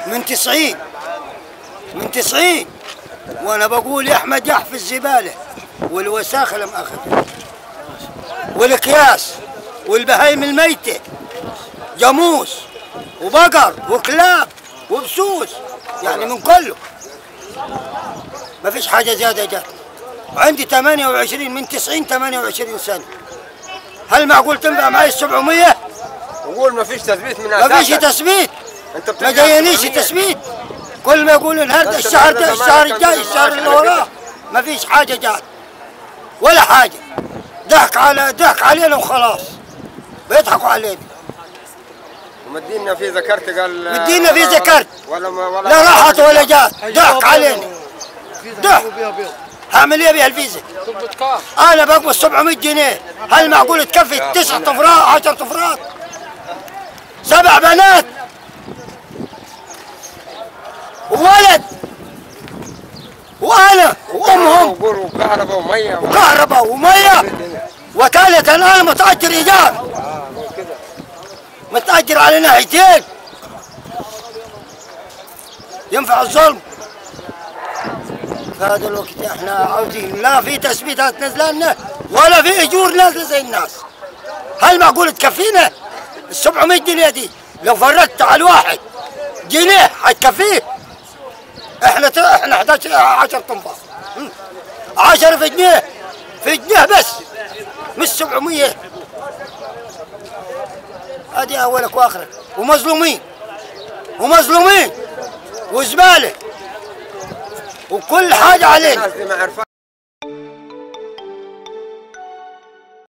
من 90 من 90 وانا بقول يا احمد يحفظ الزباله والوساخه لم اخذ والاكياس والبهايم الميته جاموس وبقر وكلاب وبسوس يعني من كله ما فيش حاجه زياده جات عندي 28 من 90 28 سنه هل معقول تنفع معي ال 700 نقول ما فيش تثبيت من ما فيش أساسك. تثبيت انت ما بترجع جاينيش 700. تثبيت كل ما يقولوا النهارده بس الشهر النهاردة ده زمان الشهر كان الجاي في الشهر اللي معاش على وراه ما فيش حاجه جات ولا حاجه ضحك على ضحك علينا وخلاص بيضحكوا علينا ومدينا في ذكرت قال مدينا في ذكرت. ولا ما ولا لا راحت ولا جات ضحك علينا ضحك بيها بيض هعمل ايه بيها الفيزا انا بقبض 700 جنيه هل معقول تكفي تسع طفرات 10 طفرات سبع بنات وولد وانا وامهم وقور وكهرباء وميه وكهرباء وميه وكالة انا متاجر ايجار متاجر على ناحيتين ينفع الظلم في هذا الوقت احنا عاوزين لا في تثبيتات نازله لنا ولا في اجور نازله زي الناس هل معقول تكفينا ال 700 جنيه دي لو فرقت على الواحد جنيه حتكفيه احنا ت... احنا 11 10 تنفار 10 في جنيه في جنيه بس مش 700 هذه اولك واخرك ومظلومين ومظلومين وزباله وكل حاجه علينا الناس دي ما عرفت